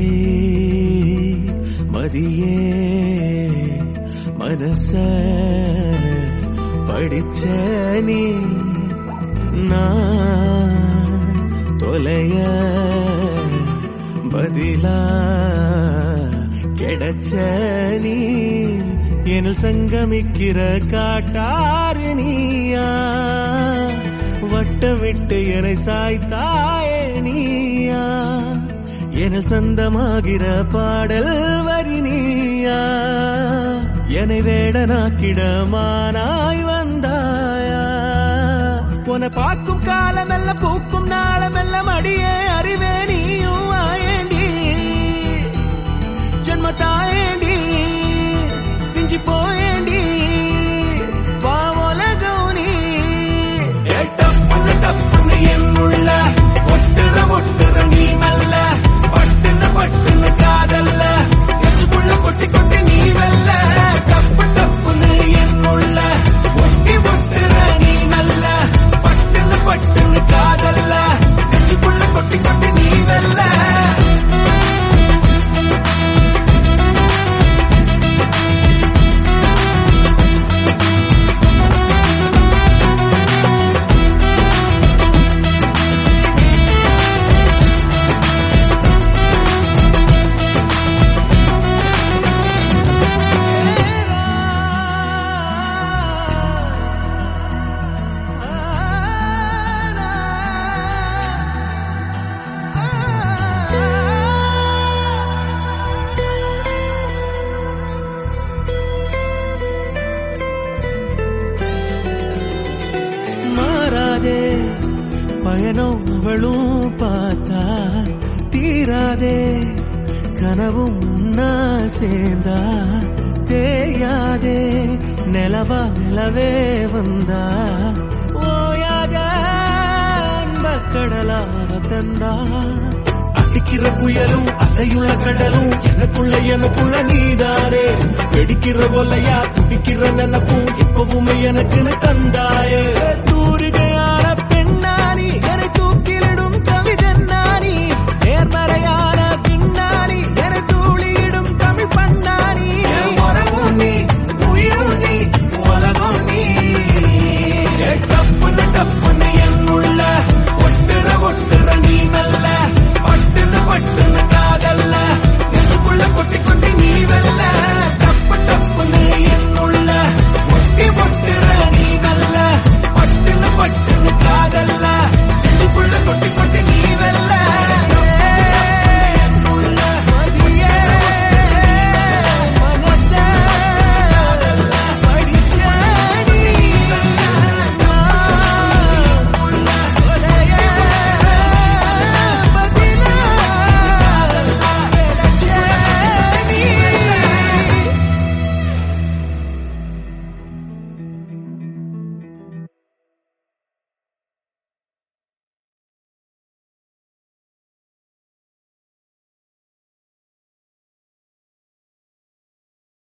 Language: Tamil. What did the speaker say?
மதியே மனச படிச்ச நீ நான் தொலைய பதிலா கிடைச்ச நீ எனில் சங்கமிக்கிற காட்டாறு நீயா வட்டமிட்டு என்னை சாய்த்தாயே நீயா என சொந்தமாகிற பாடல் வரி நீயா என்னை வேடனாக்கிட மானாய் வந்தாயா உன பார்க்கும் காலமெல்லாம் பூக்கும் நாளமெல்லாம் அடியே அறிவே நீயும் ஆயேண்டி ஜென்ம தாயேண்டி பிஞ்சி போயேண்டி வா உலகம் நீ ஏ டப்புன்னு டப்புன்னு என்னுள்ள ஒட்டுற ஒட்டுற நீ மெல்ல பட்டுன்னு பட்டுன்னு காதல்ல நெஞ்சுக்குள்ள கொட்டி கொட்டி நீ வெல்ல டப்பு டப்புன்னு என்னுள்ள ஒட்டி ஒட்டுற நீ மெல்ல பட்டுன்னு பட்டுன்னு காதல்ல நெஞ்சுக்குள்ள கொட்டி கொட்டி நீ வெல்ல மாறாதே பயணம் அவளும் பார்த்தா தீராதே கனவும் உன்னா சேர்ந்தா தேயாதே நிலவா நிலவே வந்தா ஓயாத அன்பக்கடலாக தந்தா அடிக்கிற புயலும் அலையுள்ள கடலும் எனக்குள்ள எனக்குள்ள நீதானே வெடிக்கிற ஒலையா துடிக்கிற நினப்பும் எப்பவுமே எனக்கு தந்தாயே